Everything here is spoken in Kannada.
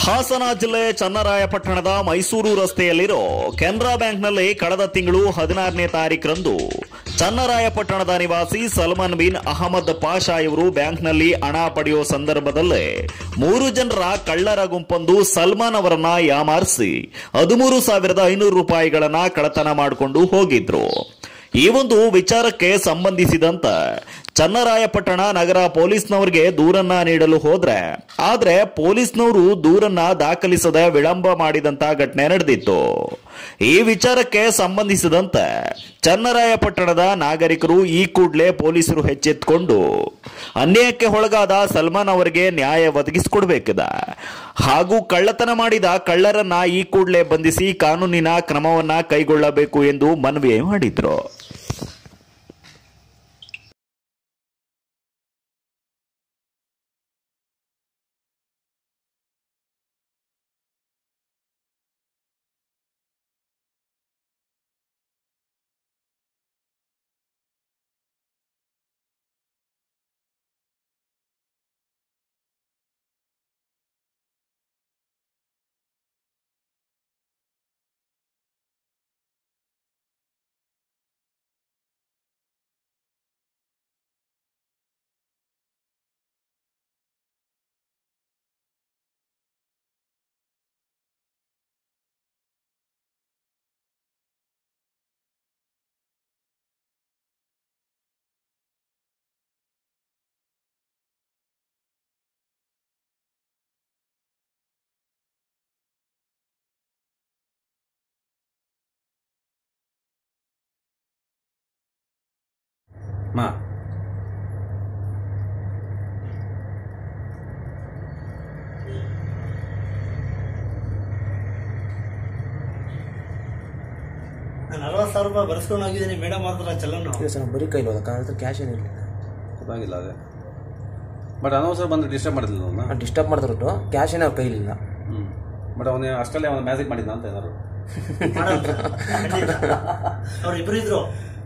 ಹಾಸನ ಜಿಲ್ಲೆ ಚನ್ನರಾಯಪಟ್ಟಣದ ಮೈಸೂರು ರಸ್ತೆಯಲ್ಲಿರೋ ಕೆನರಾ ಬ್ಯಾಂಕ್ನಲ್ಲಿ ಕಳೆದ ತಿಂಗಳು ಹದಿನಾರನೇ ತಾರೀಕರಂದು ಚನ್ನರಾಯಪಟ್ಟಣದ ನಿವಾಸಿ ಸಲ್ಮಾನ್ ಬಿನ್ ಅಹಮದ್ ಪಾಷಾ ಇವರು ಬ್ಯಾಂಕ್ನಲ್ಲಿ ಹಣ ಪಡೆಯುವ ಸಂದರ್ಭದಲ್ಲೇ ಮೂರು ಜನರ ಕಳ್ಳರ ಗುಂಪೊಂದು ಸಲ್ಮಾನ್ ಅವರನ್ನ ಯಾಮಾರಿಸಿ ಹದಿಮೂರು ಸಾವಿರದ ಐನೂರು ರೂಪಾಯಿಗಳನ್ನ ಕಳತನ ಮಾಡಿಕೊಂಡು ಹೋಗಿದ್ರು ಈ ಒಂದು ವಿಚಾರಕ್ಕೆ ಸಂಬಂಧಿಸಿದಂತೆ ಚನ್ನರಾಯಪಟ್ಟಣ ನಗರ ಪೊಲೀಸ್ನವರಿಗೆ ದೂರನ್ನ ನೀಡಲು ಹೋದ್ರೆ ಆದ್ರೆ ಪೊಲೀಸ್ನವರು ದೂರನ್ನ ದಾಖಲಿಸದೆ ವಿಳಂಬ ಮಾಡಿದಂತ ಘಟನೆ ನಡೆದಿತ್ತು ಈ ವಿಚಾರಕ್ಕೆ ಸಂಬಂಧಿಸಿದಂತೆ ಚನ್ನರಾಯಪಟ್ಟಣದ ನಾಗರಿಕರು ಈ ಕೂಡಲೇ ಪೊಲೀಸರು ಎಚ್ಚೆತ್ತುಕೊಂಡು ಅನ್ಯಾಯಕ್ಕೆ ಒಳಗಾದ ಸಲ್ಮಾನ್ ಅವರಿಗೆ ನ್ಯಾಯ ಒದಗಿಸಿಕೊಡ್ಬೇಕಿದೆ ಹಾಗೂ ಕಳ್ಳತನ ಮಾಡಿದ ಕಳ್ಳರನ್ನ ಈ ಕೂಡಲೇ ಬಂಧಿಸಿ ಕಾನೂನಿನ ಕ್ರಮವನ್ನ ಕೈಗೊಳ್ಳಬೇಕು ಎಂದು ಮನವಿ ಮಾಡಿದ್ರು ಮಾ ನಾನು ಅರವತ್ತು ಸಾವಿರ ರೂಪಾಯಿ ಬರ್ಸ್ಕೊಂಡು ಹೋಗಿದ್ದೀನಿ ಮೇಡಮ್ ಮಾತ್ರ ಚಲನು ಇಲ್ಲ ಸರ್ ಬರೀ ಕೈಲಿ ಹೋದ ಕಾರಣ ಕ್ಯಾಶ್ ಏನಿರಲಿಲ್ಲ ಗೊತ್ತಾಗಿಲ್ಲ ಅದೇ ಬಟ್ ಅನವಸರ ಬಂದು ಡಿಸ್ಟರ್ಬ್ ಮಾಡಿದ್ಲು ಅವನ್ನ ಡಿಸ್ಟರ್ಬ್ ಮಾಡಿದ್ರು ಕ್ಯಾಶ್ ಏನೋ ಅವ್ರ ಕೈಲಿಲ್ಲ ಹ್ಞೂ ಬಟ್ ಅವನು ಅಷ್ಟಲ್ಲೇ ಅವನು ಮ್ಯಾಜಿಕ್ ಮಾಡಿದ್ದ ಅಂತ ಏನಾರು ಅವ್ರು ಇಬ್ರು ಇದ್ರು